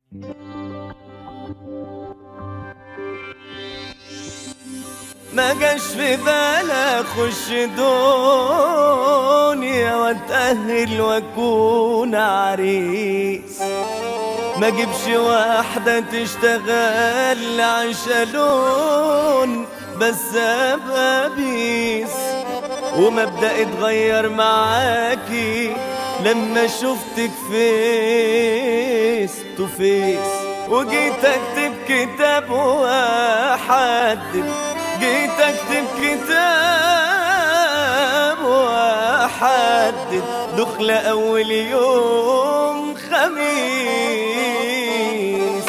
ما جاش في بالي اخش دنيا واتأهل واكون عريس ما جيبش واحدة تشتغل عشالون بس ابقى بيس ومبدأ اتغير معاكي لما شفتك فيس تو فيس وجيت اكتب كتاب واحدد جيت اكتب كتاب واحدد دخل اول يوم خميس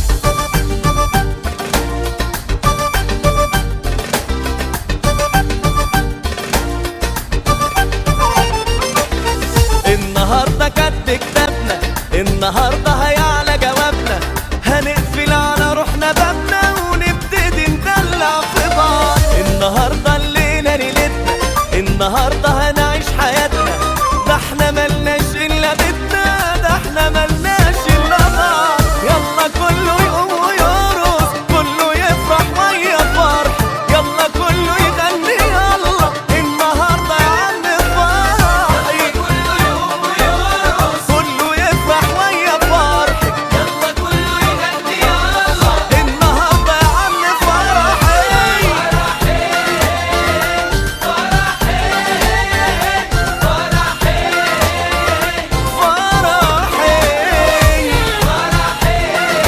النهارده كاتب كتابنا النهارده هيعلى جوابنا هنقفل على روحنا بابنا ونبتدي ندلع في بعض النهارده الليله ليلتنا النهارده هنعيش حياتنا ده احنا ملناش الا بيتنا ده احنا ملناش الا بعض يلا كله يقوم ويرقص كله يفرح ويا فرح يلا كله يغني يلا النهارده يا عم فرحي كله يقوم ويرقص كله يفرح ويا فرح يلا كله يغني يلا النهارده يا عم فرحي فرحي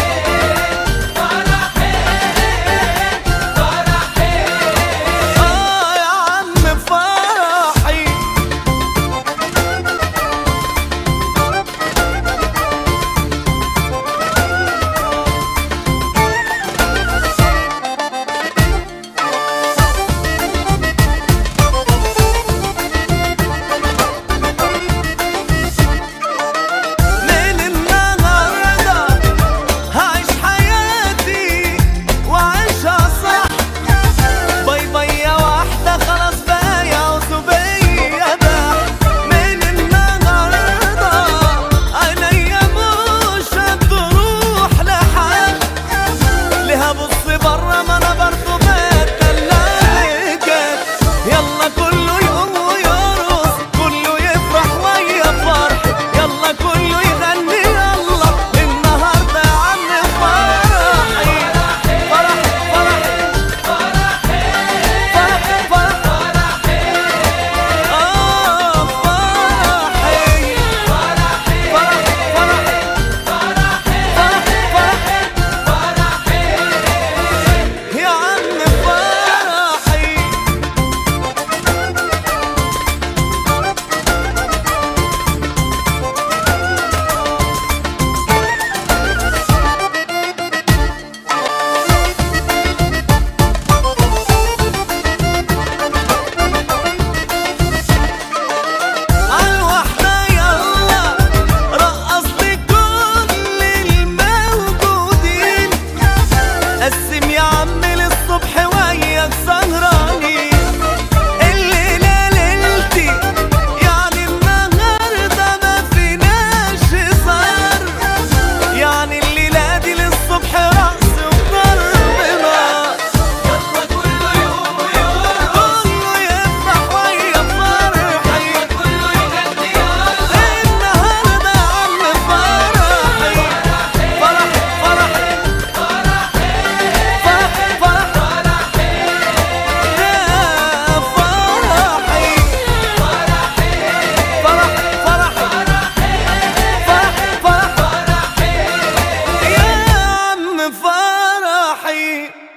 اه يا عم فرحي من النهارده هعيش حياتي وعيشها صح باي باي يا واحدة خلاص بقى يا عصبية ده من النهاردة عينيا مش هتروح لحد ليها بص برا ما انا برضه بتدلعك يلا كله يقوم ويرقص كله يفرح ويا فرح يلا كله يغني يلا النهارده يا عم فرحي فرح فرح فرح فرح آه فرحي فرح فرح فرح يا عم فرحي عالوحدة يلا رقص لي كل الموجودين قسم يا عم للصبح وياك سهرانين الليلة ليلتي يعني النهاردة ما فيناش هزار يعني الليلة دي للصبح رقص وضرب نار يلا كله يقوم ويرقص كله يفرح ويا فرحي كله يغني النهارده يا عم فرحي فرح فرح فرح فرح يا فرحي فرح فرح فرح فرح يا عم فرحي